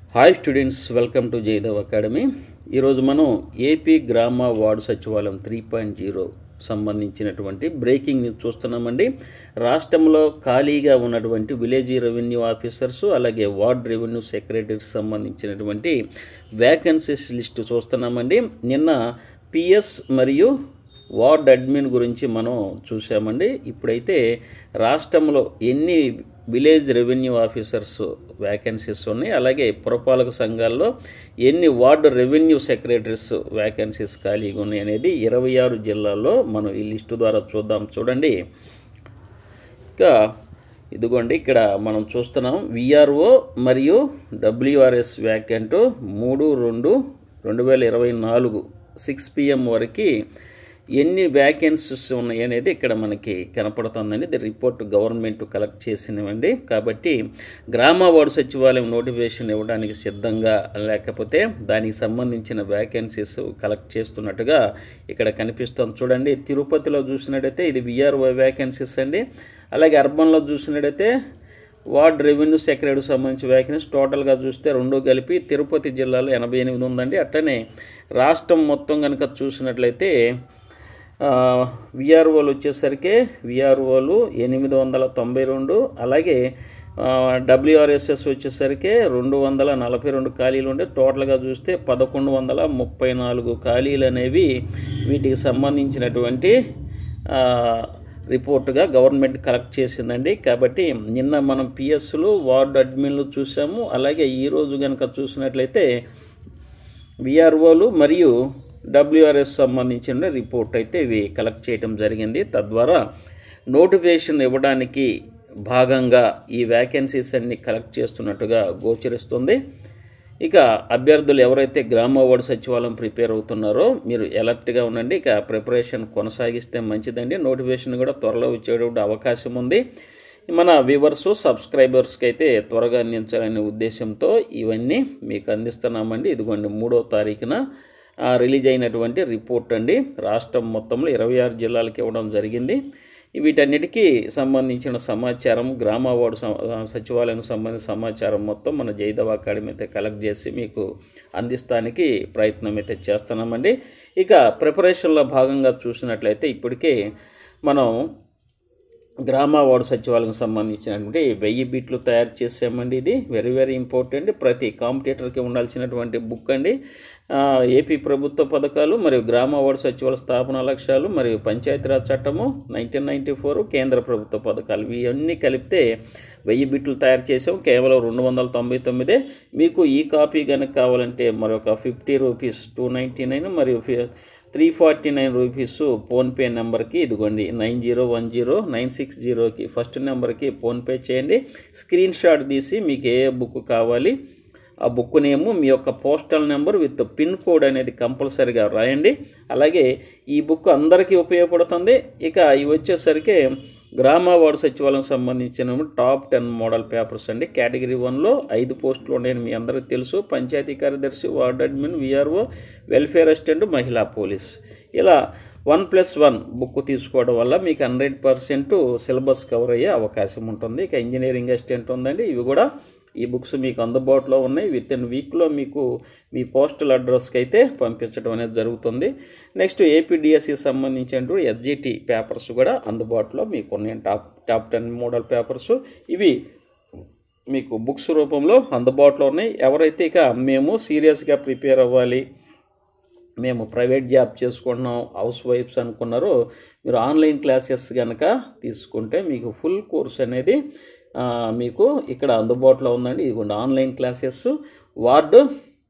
hi students welcome to Jayadev Academy ఈరోజు మనం AP గ్రామ వార్డు సచివాలయం త్రీ పాయింట్ జీరో సంబంధించినటువంటి బ్రేకింగ్ న్యూస్ చూస్తున్నామండి రాష్ట్రంలో ఖాళీగా ఉన్నటువంటి విలేజ్ రెవెన్యూ ఆఫీసర్స్ అలాగే వార్డ్ రెవెన్యూ సెక్రటరీకి సంబంధించినటువంటి వ్యాకెన్సీస్ లిస్టు చూస్తున్నామండి నిన్న పిఎస్ మరియు వార్డ్ అడ్మిన్ గురించి మనం చూసామండి ఇప్పుడైతే రాష్ట్రంలో ఎన్ని విలేజ్ రెవెన్యూ ఆఫీసర్స్ వ్యాకెన్సీస్ ఉన్నాయి అలాగే పురపాలక సంఘాల్లో ఎన్ని వార్డు రెవెన్యూ సెక్రటరీస్ వ్యాకెన్సీస్ ఖాళీగా ఉన్నాయి అనేది ఇరవై ఆరు జిల్లాల్లో మనం ఈ లిస్టు ద్వారా చూద్దాం చూడండి ఇంకా ఇదిగోండి ఇక్కడ మనం చూస్తున్నాం విఆర్ఓ మరియు డబ్ల్యూఆర్ఎస్ వ్యాకెంట్ మూడు రెండు రెండు వేల ఇరవై నాలుగు సిక్స్ పిఎం వరకు ఎన్ని వ్యాకెన్సీస్ ఉన్నాయి అనేది ఇక్కడ మనకి కనపడుతుందండి ఇది రిపోర్ట్ గవర్నమెంట్ కలెక్ట్ చేసినవండి కాబట్టి గ్రామ వార్డు సచివాలయం నోటిఫికేషన్ ఇవ్వడానికి సిద్ధంగా లేకపోతే దానికి సంబంధించిన వ్యాకెన్సీస్ కలెక్ట్ చేస్తున్నట్టుగా ఇక్కడ కనిపిస్తుంది చూడండి తిరుపతిలో చూసినట్టయితే ఇది విఆర్ఓ వ్యాకెన్సీస్ అండి అలాగే అర్బన్లో చూసినట్టయితే వార్డ్ రెవెన్యూ సెక్రటరీకి సంబంధించి వ్యాకెన్సీ టోటల్గా చూస్తే రెండు కలిపి తిరుపతి జిల్లాలో ఎనభై ఎనిమిది ఉందండి అట్లనే రాష్ట్రం మొత్తం కనుక చూసినట్లయితే విఆర్ఓలు వచ్చేసరికి విఆర్ఓలు ఎనిమిది వందల తొంభై రెండు అలాగే డబ్ల్యూఆర్ఎస్ఎస్ వచ్చేసరికి రెండు వందల నలభై రెండు ఖాళీలు ఉంటే టోటల్గా చూస్తే పదకొండు వందల ముప్పై నాలుగు ఖాళీలు అనేవి వీటికి సంబంధించినటువంటి రిపోర్టుగా గవర్నమెంట్ కలెక్ట్ చేసిందండి కాబట్టి నిన్న మనం పిఎస్లు వార్డు అడ్మిన్లు చూసాము అలాగే ఈరోజు కనుక చూసినట్లయితే విఆర్ఓలు మరియు డబ్ల్యూఆర్ఎస్ సంబంధించిన రిపోర్ట్ అయితే ఇవి కలెక్ట్ చేయడం జరిగింది తద్వారా నోటిఫికేషన్ ఇవ్వడానికి భాగంగా ఈ వ్యాకెన్సీస్ అన్ని కలెక్ట్ చేస్తున్నట్టుగా గోచరిస్తుంది ఇక అభ్యర్థులు ఎవరైతే గ్రామ వార్డు సచివాలయం ప్రిపేర్ అవుతున్నారో మీరు ఎలర్ట్గా ఉండండి ఇక ప్రిపరేషన్ కొనసాగిస్తే మంచిదండి నోటిఫికేషన్ కూడా త్వరలో వచ్చేటువంటి అవకాశం ఉంది మన వ్యూవర్స్ సబ్స్క్రైబర్స్కి అయితే త్వరగా అందించాలనే ఉద్దేశంతో ఇవన్నీ మీకు అందిస్తున్నామండి ఇదిగోండి మూడో తారీఖున రిలీజ్ అయినటువంటి రిపోర్ట్ అండి రాష్ట్రం మొత్తంలో ఇరవై ఆరు జిల్లాలకు ఇవ్వడం జరిగింది వీటన్నిటికీ సంబంధించిన సమాచారం గ్రామ వార్డు సచివాలయం సంబంధించిన సమాచారం మొత్తం మన జైదవ్ అకాడమీ అయితే కలెక్ట్ చేసి మీకు అందిస్తానికి ప్రయత్నం అయితే చేస్తున్నామండి ఇక ప్రిపరేషన్లో భాగంగా చూసినట్లయితే ఇప్పటికే మనం గ్రామ వార్డు సచివాలయం సంబంధించినటువంటి వెయ్యి బిట్లు తయారు చేసామండి ఇది వెరీ వెరీ ఇంపార్టెంట్ ప్రతి కాంపిటేటర్కి ఉండాల్సినటువంటి బుక్ అండి ఏపీ ప్రభుత్వ పథకాలు మరియు గ్రామ వార్డు సచివాలయ స్థాపన లక్ష్యాలు మరియు పంచాయతీరాజ్ చట్టము నైన్టీన్ నైంటీ ఫోర్ కేంద్ర ప్రభుత్వ పథకాలు ఇవన్నీ కలిపితే వెయ్యి బిట్లు తయారు చేసాం కేవలం రెండు వందల తొంభై తొమ్మిదే మీకు ఈ కాపీ కనుక కావాలంటే మరొక fifty rupees two ninety nine మరియు three forty nine rupees PhonePe నెంబర్కి ఇదిగోండి nine zero one zero nine six జీరోకి ఫస్ట్ నెంబర్కి ఫోన్పే చేయండి స్క్రీన్ షాట్ తీసి మీకు ఏ బుక్ కావాలి ఆ బుక్ నేము మీ యొక్క postal number with pin code అనేది కంపల్సరీగా రాయండి అలాగే ఈ బుక్ అందరికీ ఉపయోగపడుతుంది ఇక ఇవి వచ్చేసరికి గ్రామ వార్డు సచివాలయం సంబంధించిన టాప్ టెన్ మోడల్ పేపర్స్ అండి కేటగిరీ వన్లో ఐదు పోస్టులు ఉన్నాయని మీ అందరికీ తెలుసు పంచాయతీ కార్యదర్శి ward admin VRO welfare assistant మహిళా పోలీస్ ఇలా వన్ ప్లస్ వన్ బుక్ తీసుకోవడం వల్ల మీకు హండ్రెడ్ పర్సెంట్ సిలబస్ కవర్ అయ్యే అవకాశం ఉంటుంది ఇక ఇంజనీరింగ్ అసిస్టెంట్ ఉందండి ఇవి కూడా ఈ బుక్స్ మీకు అందుబాటులో ఉన్నాయి విత్ ఇన్ వీక్లో మీకు మీ పోస్టల్ అడ్రస్కి అయితే పంపించడం అనేది జరుగుతుంది నెక్స్ట్ ఏపీడిఎస్సి సంబంధించిన ఎస్జిటి పేపర్స్ కూడా అందుబాటులో మీకు ఉన్నాయి top top ten model papers ఇవి మీకు బుక్స్ రూపంలో అందుబాటులో ఉన్నాయి ఎవరైతే ఇక మేము సీరియస్గా ప్రిపేర్ అవ్వాలి మేము ప్రైవేట్ జాబ్ చేసుకుంటున్నాం హౌస్ వైఫ్స్ అనుకున్నారో మీరు ఆన్లైన్ క్లాసెస్ కనుక తీసుకుంటే మీకు ఫుల్ కోర్స్ అనేది మీకు ఇక్కడ అందుబాటులో ఉందండి ఇదిగోండి online classes ward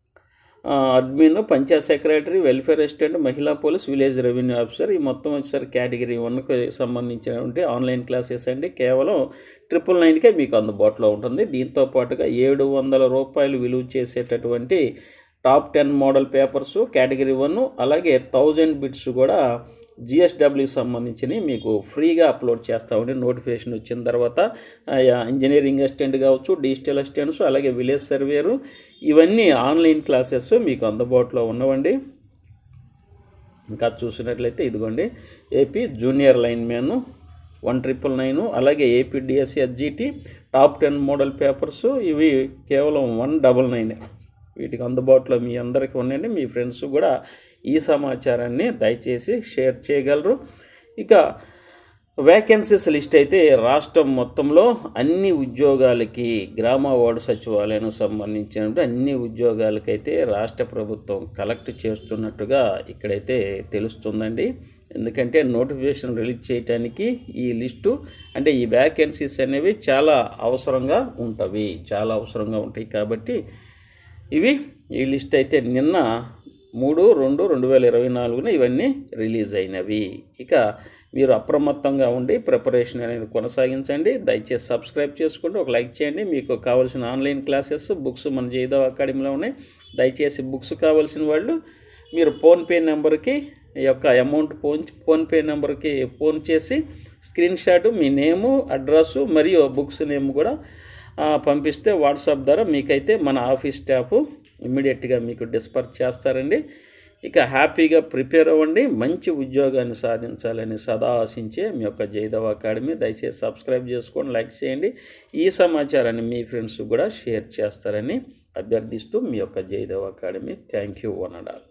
admin panchayat secretary welfare assistant మహిళా పోలీస్ విలేజ్ రెవెన్యూ ఆఫీసర్ ఈ మొత్తం వచ్చేసరి కేటగిరీ వన్కి సంబంధించినటువంటి ఆన్లైన్ క్లాసెస్ అండి కేవలం ట్రిపుల్ నైన్కే మీకు అందుబాటులో ఉంటుంది దీంతో పాటుగా ఏడు వందల రూపాయలు విలువ చేసేటటువంటి top ten model papers category one అలాగే థౌజండ్ బిట్స్ కూడా జిఎస్డబ్ల్యూకి సంబంధించినవి మీకు ఫ్రీగా అప్లోడ్ చేస్తామండి నోటిఫికేషన్ వచ్చిన తర్వాత ఇంజనీరింగ్ అసిస్టెంట్ కావచ్చు డిజిటల్ అసిస్టెంట్స్ అలాగే విలేజ్ సర్వేరు ఇవన్నీ ఆన్లైన్ క్లాసెస్ మీకు అందుబాటులో ఉన్నవండి ఇంకా చూసినట్లయితే ఇదిగోండి AP junior lineman one triple nine అలాగే APDSC SGT top ten model papers ఇవి కేవలం వన్ డబల్ నైన్ వీటికి అందుబాటులో మీ అందరికీ ఉన్నాయండి మీ ఫ్రెండ్స్ కూడా ఈ సమాచారాన్ని దయచేసి షేర్ చేయగలరు ఇక వేకెన్సీస్ లిస్ట్ అయితే రాష్ట్రం మొత్తంలో అన్ని ఉద్యోగాలకి గ్రామ వార్డు సచివాలయానికి సంబంధించినటువంటి అన్ని ఉద్యోగాలకైతే రాష్ట్ర ప్రభుత్వం కలెక్ట్ చేస్తున్నట్టుగా ఇక్కడైతే తెలుస్తుందండి ఎందుకంటే నోటిఫికేషన్ రిలీజ్ చేయడానికి ఈ లిస్టు అంటే ఈ వ్యాకెన్సీస్ అనేవి చాలా అవసరంగా ఉంటవి చాలా అవసరంగా ఉంటాయి కాబట్టి ఇవి ఈ లిస్ట్ అయితే నిన్న మూడు రెండు రెండు వేల ఇరవై నాలుగున ఇవన్నీ రిలీజ్ అయినవి ఇక మీరు అప్రమత్తంగా ఉండి ప్రిపరేషన్ అనేది కొనసాగించండి దయచేసి సబ్స్క్రైబ్ చేసుకోండి ఒక లైక్ చేయండి మీకు కావాల్సిన ఆన్లైన్ క్లాసెస్ బుక్స్ మన జైదవ్ అకాడమీలో ఉన్నాయి దయచేసి బుక్స్ కావాల్సిన వాళ్ళు మీరు ఫోన్పే నెంబర్కి ఈ యొక్క అమౌంట్ ఫోన్ ఫోన్పే నెంబర్కి ఫోన్ చేసి స్క్రీన్ షాట్ మీ నేము అడ్రస్సు మరియు బుక్స్ నేమ్ కూడా ఆ, పంపిస్తే వాట్సాప్ ద్వారా మీకైతే మన ఆఫీస్ స్టాఫ్ ఇమ్మీడియట్గా మీకు డిస్పర్చ్ చేస్తారండి ఇక హ్యాపీగా ప్రిపేర్ అవ్వండి మంచి ఉద్యోగాన్ని సాధించాలని సదా ఆశించే మీ యొక్క జైదవ్ అకాడమీ దయచేసి సబ్స్క్రైబ్ చేసుకోండి లైక్ చేయండి ఈ సమాచారాన్ని మీ ఫ్రెండ్స్ కూడా షేర్ చేస్తారని అభ్యర్థిస్తూ మీ యొక్క Jaidev Academy thank you one and all